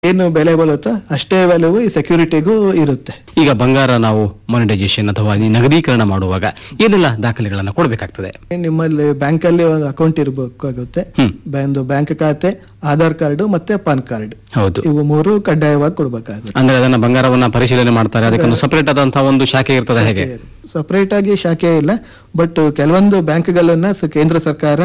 ಏನು ಬೆಲೆ ಬರುತ್ತೋ ಅಷ್ಟೇ ವ್ಯಾಲ್ಯೂ ಈ ಸೆಕ್ಯೂರಿಟಿಗೂ ಇರುತ್ತೆ ಈಗ ಬಂಗಾರ ನಾವು ಮಾನಿಟೈಸೇಷನ್ ಅಥವಾ ಈ ನಗದೀಕರಣ ಮಾಡುವಾಗ ಏನೆಲ್ಲ ದಾಖಲೆಗಳನ್ನ ಕೊಡಬೇಕಾಗ್ತದೆ ನಿಮ್ಮಲ್ಲಿ ಬ್ಯಾಂಕ್ ಅಲ್ಲಿ ಒಂದು ಅಕೌಂಟ್ ಇರಬೇಕಾಗುತ್ತೆ ಹ್ಮ್. ಒಂದು ಬ್ಯಾಂಕ್ ಖಾತೆ ಆಧಾರ್ ಕಾರ್ಡ್ ಮತ್ತೆ ಪಾನ್ ಕಾರ್ಡ್ ಹೌದು ಇವು ಮೂರು ಕಡ್ಡಾಯವಾಗಿ ಕೊಡ್ಬೇಕಾಗುತ್ತೆ ಅಂದ್ರೆ ಅದನ್ನ ಬಂಗಾರವನ್ನ ಪರಿಶೀಲನೆ ಮಾಡ್ತಾರೆ ಅದಕ್ಕೊಂದು ಸಪರೇಟ್ ಆದಂತಹ ಒಂದು ಶಾಖೆ ಇರ್ತದೆ ಹೇಗೆ ಸಪರೇಟ್ ಆಗಿ ಶಾಖೆ ಇಲ್ಲ ಬಟ್ ಕೆಲವೊಂದು ಬ್ಯಾಂಕ್ಗಳನ್ನ ಸ- ಕೇಂದ್ರ ಸರ್ಕಾರ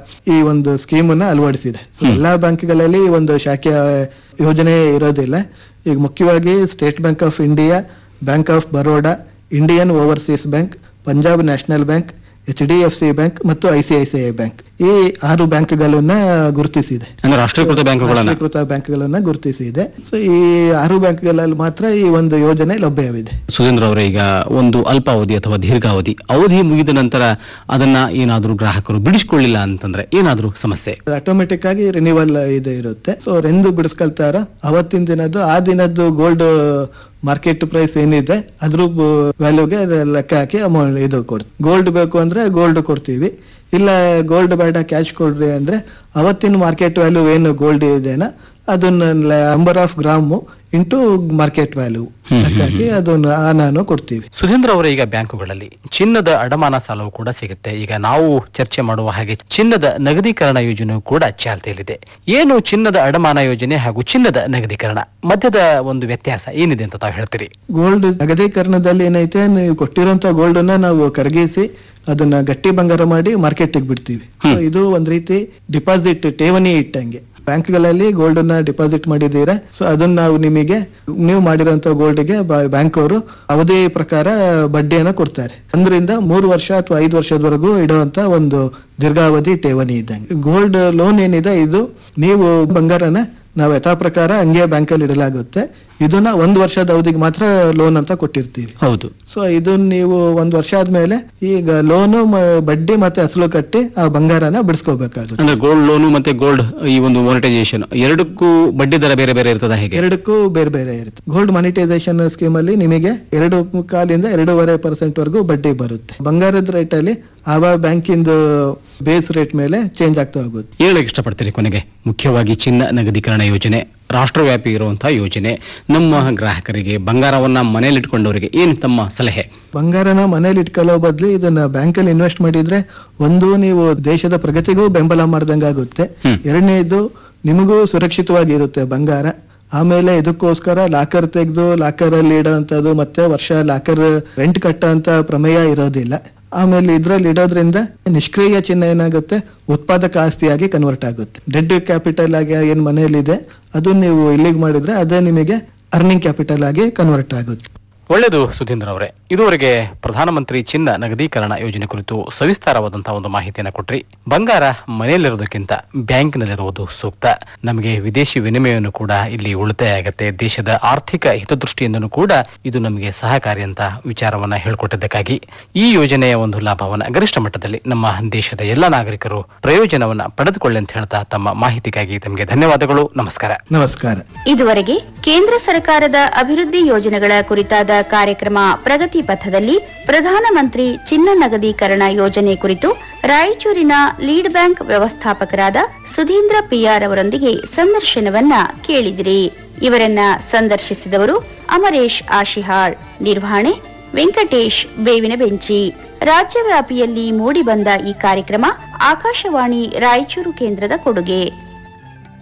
ಈ ಒಂದು ಸ್ಕೀಮ್ ಅನ್ನ ಅಳವಡಿಸಿದೆ ಸೊ ಎಲ್ಲಾ ಬ್ಯಾಂಕ್ಗಳಲ್ಲಿ ಈ ಒಂದು ಶಾಖೆ ಯೋಜನೆ ಇರೋದಿಲ್ಲ ಈಗ ಮುಖ್ಯವಾಗಿ State Bank of India Bank of Baroda Indian Overseas Bank Punjab National Bank H D F C Bank ಮತ್ತು I C I C I Bank ಈ ಆರು ಬ್ಯಾಂಕ್ಗಳನ್ನ ಗುರುತಿಸಿದೆ ಅಂದ್ರೆ ರಾಷ್ಟ್ರೀಕೃತ ಬ್ಯಾಂಕುಗಳನ್ನ ರಾಷ್ಟ್ರೀಕೃತ ಬ್ಯಾಂಕ್ಗಳನ್ನ ಗುರುತಿಸಿದೆ ಸೊ ಈ ಆರು ಬ್ಯಾಂಕ್ಗಳಲ್ಲಿ ಮಾತ್ರ ಈ ಒಂದು ಯೋಜನೆ ಲಭ್ಯವಿದೆ ಸುಧೀಂದ್ರ ಅವರೇ ಈಗ ಒಂದು ಅಲ್ಪಾವಧಿ ಅಥವಾ ದೀರ್ಘಾವಧಿ ಅವಧಿ ಮುಗಿದ ನಂತರ ಅದನ್ನ ಏನಾದ್ರೂ ಗ್ರಾಹಕರು ಬಿಡಿಸಿಕೊಳ್ಳಿಲ್ಲ ಅಂತಂದ್ರೆ ಏನಾದ್ರೂ ಸಮಸ್ಯೆ ಆಟೋಮೆಟಿಕ್ ಆಗಿ ರಿನಿವಲ್ ಇದು ಇರುತ್ತೆ ಸೊ ಎಂದು ಬಿಡಿಸ್ಕೊಳ್ತಾರ ಅವತ್ತಿನ ದಿನದ್ದು ಆ ದಿನದ್ದು ಗೋಲ್ಡ್ ಮಾರ್ಕೆಟ್ ಪ್ರೈಸ್ ಏನಿದೆ ಅದ್ರ ವ್ಯಾಲ್ಯೂಗೆ ಲೆಕ್ಕ ಹಾಕಿ ಅಮೌಂಟ್ ಇದು ಕೊಡ್ತೀವಿ ಗೋಲ್ಡ್ ಬೇಕು ಅಂದ್ರೆ ಗೋಲ್ಡ್ ಕೊಡ್ತೀವಿ ಇಲ್ಲ ಗೋಲ್ಡ್ ಬೇಡ ಕ್ಯಾಶ್ ಕೊಡ್ರಿ ಅಂದ್ರೆ ಅವತ್ತಿನ ಮಾರ್ಕೆಟ್ ವ್ಯಾಲ್ಯೂ ಏನು ಗೋಲ್ಡ್ ಇದೆನಾ ಅದನ್ನ number of gram into market value ಲೆಕ್ಕ ಹಾಕಿ ಅದನ್ನ ಆ ನಾನು ಕೊಡ್ತೀವಿ ಸುಧೀಂದ್ರ ಅವರೇ ಈಗ ಬ್ಯಾಂಕುಗಳಲ್ಲಿ ಚಿನ್ನದ ಅಡಮಾನ ಸಾಲವು ಕೂಡ ಸಿಗುತ್ತೆ ಈಗ ನಾವು ಚರ್ಚೆ ಮಾಡುವ ಹಾಗೆ ಚಿನ್ನದ ನಗದೀಕರಣ ಯೋಜನೆಯು ಕೂಡ ಚಾಲ್ತಿಯಲ್ಲಿದೆ ಏನು ಚಿನ್ನದ ಅಡಮಾನ ಯೋಜನೆ ಹಾಗೂ ಚಿನ್ನದ ನಗದೀಕರಣ ಮಧ್ಯದ ಒಂದು ವ್ಯತ್ಯಾಸ ಏನಿದೆ ಅಂತ ತಾವು ಹೇಳ್ತೀರಿ ಗೋಲ್ಡ್ ನಗದೀಕರಣದಲ್ಲಿ ಏನೈತೆ ನೀವು ಕೊಟ್ಟಿರೋಂತ ಗೋಲ್ಡ್ ಅನ್ನ ನಾವು ಕರಗಿಸಿ ಅದನ್ನ ಗಟ್ಟಿ ಬಂಗಾರ ಮಾಡಿ ಮಾರ್ಕೆಟಿಗೆ ಬಿಡ್ತೀವಿ ಸೊ ಇದು ಒಂದ್ ರೀತಿ ಡಿಪಾಸಿಟ್ ಠೇವಣಿ ಇಟ್ಟಂಗೆ ಬ್ಯಾಂಕ್ಗಳಲ್ಲಿ ಗೋಲ್ಡ್ ಅನ್ನ ಡಿಪಾಸಿಟ್ ಮಾಡಿದ್ದೀರಾ ಸೊ ಅದನ್ನ ನಾವು ನಿಮಗೆ ನೀವು ಮಾಡಿರೋಂತ ಗೋಲ್ಡ್ಗೆ ಬ್ಯಾಂಕ್ ಅವರು ಅವಧಿ ಪ್ರಕಾರ ಬಡ್ಡಿಯನ್ನ ಕೊಡ್ತಾರೆ ಒಂದರಿಂದ ಮೂರು ವರ್ಷ ಅಥವಾ ಐದು ವರ್ಷದವರೆಗೂ ಇಡುವಂತ ಒಂದು ದೀರ್ಘಾವಧಿ ಠೇವಣಿ ಇದ್ದಂಗೆ ಗೋಲ್ಡ್ ಲೋನ್ ಏನಿದೆ ಇದು ನೀವು ಬಂಗಾರನ ನಾವು ಯಥಾ ಪ್ರಕಾರ ಹಂಗೆ ಬ್ಯಾಂಕಲ್ಲಿ ಇಡಲಾಗುತ್ತೆ ಇದನ್ನ ಒಂದು ವರ್ಷದ ಅವಧಿಗೆ ಮಾತ್ರ ಲೋನ್ ಅಂತ ಕೊಟ್ಟಿರ್ತೀವಿ ಹೌದು ಸೊ ಇದನ್ನ ನೀವು ಒಂದ್ ವರ್ಷ ಆದ್ಮೇಲೆ ಈಗ ಲೋನು ಬಡ್ಡಿ ಮತ್ತೆ ಅಸಲು ಕಟ್ಟಿ ಆ ಬಂಗಾರನ ಬಿಡಿಸ್ಕೋಬೇಕಾಗುತ್ತೆ ಅಂದ್ರೆ ಗೋಲ್ಡ್ ಲೋನು ಮತ್ತೆ ಗೋಲ್ಡ್ ಈ ಒಂದು ಮಾನಿಟೈಸೇಷನ್ ಎರಡಕ್ಕೂ ಬಡ್ಡಿ ದರ ಬೇರೆ ಬೇರೆ ಇರ್ತದ ಹೇಗೆ ಎರಡಕ್ಕೂ ಬೇರೆ ಬೇರೆ ಇರುತ್ತೆ ಗೋಲ್ಡ್ ಮಾನಿಟೈಸೇಷನ್ ಸ್ಕೀಮ್ ಅಲ್ಲಿ ನಿಮಗೆ ಎರಡು ಕಾಲಿಂದ ಎರಡೂವರೆ ಪರ್ಸೆಂಟ್ ವರೆಗೂ ಬಡ್ಡಿ ಬರುತ್ತೆ ಬಂಗಾರದ ರೇಟ್ ಅಲ್ಲಿ ಆವ ಬ್ಯಾಂಕಿಂದು ಬೇಸ್ ರೇಟ್ ಮೇಲೆ ಚೇಂಜ್ ಆಗ್ತಾ ಹೋಗುತ್ತೆ ಹೇಳಕ್ ಇಷ್ಟಪಡ್ತೀರಿ ಕೊನೆಗೆ ಮುಖ್ಯವಾಗಿ ಚಿನ್ನ ನಗದೀಕರಣ ಯೋಜನೆ ರಾಷ್ಟ್ರವ್ಯಾಪಿ ಇರುವಂತಹ ಯೋಜನೆ ನಮ್ಮ ಗ್ರಾಹಕರಿಗೆ ಬಂಗಾರವನ್ನ ಮನೆಯಲ್ಲಿಟ್ಕೊಂಡವರಿಗೆ ಏನು ತಮ್ಮ ಸಲಹೆ ಬಂಗಾರನ ಮನೇಲಿ ಇಟ್ಕೊಳ್ಳೋ ಬದ್ಲು ಇದನ್ನ ಬ್ಯಾಂಕಲ್ಲಿ ಇನ್ವೆಸ್ಟ್ ಮಾಡಿದ್ರೆ ಒಂದು ನೀವು ದೇಶದ ಪ್ರಗತಿಗೂ ಬೆಂಬಲ ಮಾಡ್ದಂಗಾಗುತ್ತೆ ಹ್ಮ್. ಎರಡನೇದು ನಿಮಗೂ ಸುರಕ್ಷಿತವಾಗಿರುತ್ತೆ ಬಂಗಾರ ಆಮೇಲೆ ಇದಕ್ಕೋಸ್ಕರ ಲಾಕರ್ ತೆಗೆದು ಲಾಕರ್ ಅಲ್ಲಿ ಇಡೋಂಥದ್ದು ಮತ್ತೆ ವರ್ಷ ಲಾಕರ್ ರೆಂಟ್ ಕಟ್ಟೋಂತ ಪ್ರಮೇಯ ಇರೋದಿಲ್ಲ ಆಮೇಲೆ ಇದ್ರಲ್ಲಿ ಇಡೋದ್ರಿಂದ ನಿಷ್ಕ್ರಿಯ ಚಿಹ್ನೆ ಏನಾಗುತ್ತೆ ಉತ್ಪಾದಕ ಆಸ್ತಿಯಾಗಿ ಕನ್ವರ್ಟ್ ಆಗುತ್ತೆ ಡೆಡ್ ಕ್ಯಾಪಿಟಲ್ ಆಗಿ ಏನ್ ಮನೆಯಲ್ಲಿದೆ ಅದು ನೀವು ಇಲ್ಲಿಗೆ ಮಾಡಿದ್ರೆ ಅದೇ ನಿಮಗೆ ಅರ್ನಿಂಗ್ ಕ್ಯಾಪಿಟಲ್ ಆಗಿ ಕನ್ವರ್ಟ್ ಆಗುತ್ತೆ ಒಳ್ಳೆಯದು ಸುಧೀಂದ್ರ ಅವರೇ ಇದುವರೆಗೆ ಪ್ರಧಾನಮಂತ್ರಿ ಚಿನ್ನ ನಗದೀಕರಣ ಯೋಜನೆ ಕುರಿತು ಸವಿಸ್ತಾರವಾದಂತಹ ಒಂದು ಮಾಹಿತಿಯನ್ನು ಕೊಟ್ರಿ ಬಂಗಾರ ಮನೆಯಲ್ಲಿರೋದಕ್ಕಿಂತ ಬ್ಯಾಂಕ್ನಲ್ಲಿರುವುದು ಸೂಕ್ತ ನಮಗೆ ವಿದೇಶಿ ವಿನಿಮಯವನ್ನು ಕೂಡ ಇಲ್ಲಿ ಉಳಿತಾಯ ಆಗತ್ತೆ ದೇಶದ ಆರ್ಥಿಕ ಹಿತದೃಷ್ಟಿಯಿಂದನೂ ಕೂಡ ಇದು ನಮಗೆ ಸಹಕಾರಿ ಅಂತ ವಿಚಾರವನ್ನ ಹೇಳ್ಕೊಟ್ಟಿದ್ದಕ್ಕಾಗಿ ಈ ಯೋಜನೆಯ ಒಂದು ಲಾಭವನ್ನ ಗರಿಷ್ಠ ಮಟ್ಟದಲ್ಲಿ ನಮ್ಮ ದೇಶದ ಎಲ್ಲ ನಾಗರಿಕರು ಪ್ರಯೋಜನವನ್ನ ಪಡೆದುಕೊಳ್ಳಿ ಅಂತ ಹೇಳ್ತಾ ತಮ್ಮ ಮಾಹಿತಿಗಾಗಿ ತಮಗೆ ಧನ್ಯವಾದಗಳು ನಮಸ್ಕಾರ ನಮಸ್ಕಾರ ಇದುವರೆಗೆ ಕೇಂದ್ರ ಸರ್ಕಾರದ ಅಭಿವೃದ್ಧಿ ಯೋಜನೆಗಳ ಕುರಿತಾದ ಕಾರ್ಯಕ್ರಮ ಪ್ರಗತಿ ಪಥದಲ್ಲಿ ಪ್ರಧಾನಮಂತ್ರಿ ಚಿನ್ನ ನಗದೀಕರಣ ಯೋಜನೆ ಕುರಿತು ರಾಯಚೂರಿನ ಲೀಡ್ ಬ್ಯಾಂಕ್ ವ್ಯವಸ್ಥಾಪಕರಾದ ಸುಧೀಂದ್ರ ಪಿಯಾರ್ ಅವರೊಂದಿಗೆ ಸಂದರ್ಶನವನ್ನ ಕೇಳಿದಿರಿ ಇವರನ್ನ ಸಂದರ್ಶಿಸಿದವರು ಅಮರೇಶ್ ಆಶಿಹಾಳ್ ನಿರ್ವಹಣೆ ವೆಂಕಟೇಶ್ ಬೇವಿನ ಬೆಂಚಿ ರಾಜ್ಯವ್ಯಾಪಿಯಲ್ಲಿ ಮೂಡಿಬಂದ ಈ ಕಾರ್ಯಕ್ರಮ ಆಕಾಶವಾಣಿ ರಾಯಚೂರು ಕೇಂದ್ರದ ಕೊಡುಗೆ